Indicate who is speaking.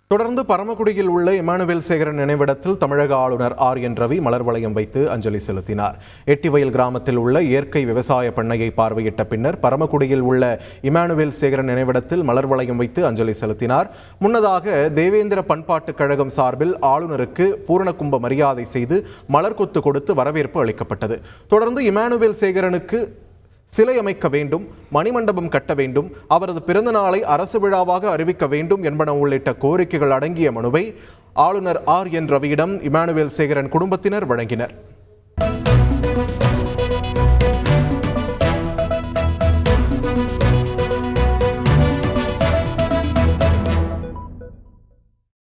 Speaker 1: தொடர்ந்து பரமக்குடியில் உள்ள இமானுவேல் சேகரன் நினைவிடத்தில் தமிழக ஆளுநர் ஆர் என் ரவி மலர் வளையம் வைத்து அஞ்சலி செலுத்தினார் எட்டிவயல் கிராமத்தில் உள்ள இயற்கை விவசாய பண்ணையை பார்வையிட்ட பின்னர் பரமக்குடியில் உள்ள இமானுவேல் சேகரன் நினைவிடத்தில் மலர் வளையம் வைத்து அஞ்சலி செலுத்தினார் முன்னதாக தேவேந்திர பண்பாட்டுக் கழகம் சார்பில் ஆளுநருக்கு பூரணகும்ப மரியாதை செய்து மலர் கொத்து கொடுத்து வரவேற்பு அளிக்கப்பட்டது தொடர்ந்து இமானுவேல் சேகரனுக்கு சிலை அமைக்க வேண்டும் மணிமண்டபம் கட்ட வேண்டும் அவரது பிறந்த நாளை அரசு விழாவாக அறிவிக்க வேண்டும் என்பன உள்ளிட்ட கோரிக்கைகள் அடங்கிய மனுவை ஆளுநர் ஆர் என் ரவியிடம் இமானுவேல் சேகரன் குடும்பத்தினர் வழங்கினர்